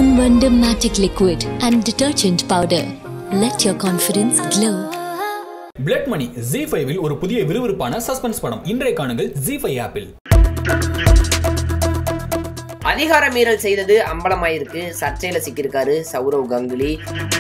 Ponvanda Matic Liquid and Detergent Powder. Let your confidence glow. Blood money ஜி ஃபைவில் ஒரு புதிய விறுவிறுப்பான சஸ்பென்ஸ் படம் இன்றைய காணுங்கள் ஜி ஃபைவ் ஆப்பில் அதிகார மீறல் செய்தது அம்பலமாயிருக்கு சர்ச்சையில சிக்கியிருக்காரு சௌரவ் கங்குலி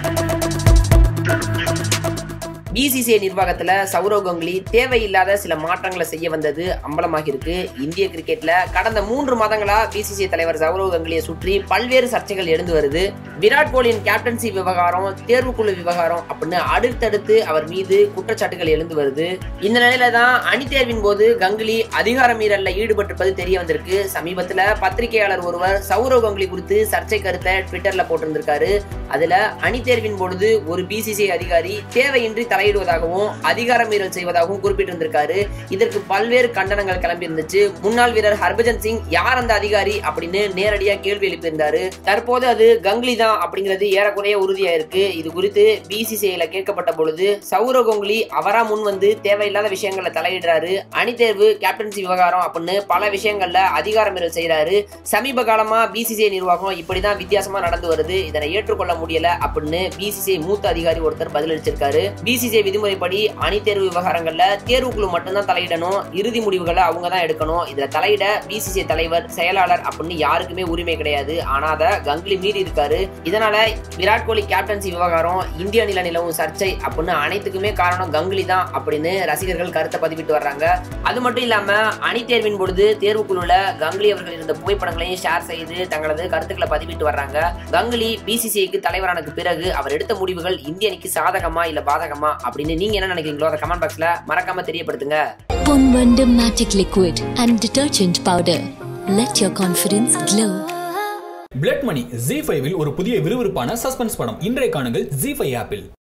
பிசிசிஐ நிர்வாகத்துல சௌரவ் கங்குலி தேவையில்லாத சில மாற்றங்களை செய்ய வந்தது அம்பலமாக இருக்கு இந்திய கிரிக்கெட்ல கடந்த மூன்று மாதங்களா பிசிசிஐ தலைவர் சௌரவ் கங்குலியை சுற்றி பல்வேறு சர்ச்சைகள் எழுந்து வருது விராட் கோலியின் கேப்டன்சி விவகாரம் தேர்வுக்குழு விவகாரம் அப்படின்னு அடுத்தடுத்து அவர் மீது குற்றச்சாட்டுகள் எழுந்து வருது இந்த நிலையில தான் அணி தேர்வின் போது கங்குலி அதிகார மீறல்ல ஈடுபட்டிருப்பது தெரிய வந்திருக்கு சமீபத்துல பத்திரிகையாளர் ஒருவர் சௌரவ் கங்குலி குறித்து சர்ச்சை கருத்தை ட்விட்டர்ல போட்டிருந்திருக்காரு அதுல அணி தேர்வின் பொழுது ஒரு பிசிசிஐ அதிகாரி தேவையின்றி தலையிடுவதாகவும் அதிகார மீறல் செய்வதாகவும் குறிப்பிட்டிருந்திருக்காரு இதற்கு பல்வேறு கண்டனங்கள் கிளம்பி இருந்துச்சு முன்னாள் வீரர் ஹர்பஜன் சிங் யார் அந்த அதிகாரி அப்படின்னு நேரடியா கேள்வி எழுப்பியிருந்தாரு தற்போது அது கங்குலி தான் அப்படிங்கிறது ஏறக்குறைய உறுதியா இருக்கு இது குறித்து பிசிசிஐல கேட்கப்பட்ட பொழுது சௌரவ் கங்குலி அவரா முன் வந்து தேவையில்லாத விஷயங்கள்ல தலையிடுறாரு அணி தேர்வு கேப்டன்சி விவகாரம் அப்படின்னு பல விஷயங்கள்ல அதிகார மீறல் செய்யறாரு சமீப காலமா பிசிசிஐ நிர்வாகம் இப்படிதான் வித்தியாசமா நடந்து வருது இதனை ஏற்றுக்கொள்ள முடியல அப்படின்னு பிசிசிஐ மூத்த அதிகாரி ஒருத்தர் பதிலளிச்சிருக்காரு பிசிசிஐ விதிமுறைப்படி அணி தேர்வு விவகாரங்கள்ல தேர்வுக்குழு மட்டும்தான் தலையிடணும் இறுதி முடிவுகளை அவங்க தான் எடுக்கணும் இதுல தலையிட பிசிசிஐ தலைவர் செயலாளர் அப்படின்னு யாருக்குமே உரிமை கிடையாது ஆனா அதை கங்குலி மீறி இருக்காரு இதனால விராட் கோலி கேப்டன்சி விவகாரம் இந்திய அணில நிலவும் சர்ச்சை அப்படின்னு அனைத்துக்குமே காரணம் கங்குலி தான் அப்படின்னு ரசிகர்கள் கருத்தை பதிவிட்டு வர்றாங்க அது மட்டும் இல்லாம அணி தேர்வின் பொழுது தேர்வுக்குழுல கங்குலி அவர்கள் இருந்த புகைப்படங்களையும் ஷேர் செய்து தங்களது கருத்துக்களை பதிவிட்டு வர்றாங்க கங்குலி பிசிசிஐக்கு தலைவரானதுக்கு பிறகு அவர் எடுத்த முடிவுகள் இந்திய அணிக்கு சாதகமா இல்ல பாதகமா அப்படின்னு நீங்க என்ன நினைக்கிறீங்களோ அதை கமெண்ட் பாக்ஸ்ல மறக்காம தெரியப்படுத்துங்க Ponvanda Matic Liquid and Detergent Powder. Let your confidence glow. Blood money ஜி ஃபைவில் ஒரு புதிய விறுவிறுப்பான சஸ்பென்ஸ் படம் இன்றைய காணுங்கள் ஜி ஃபைவ் ஆப்பில்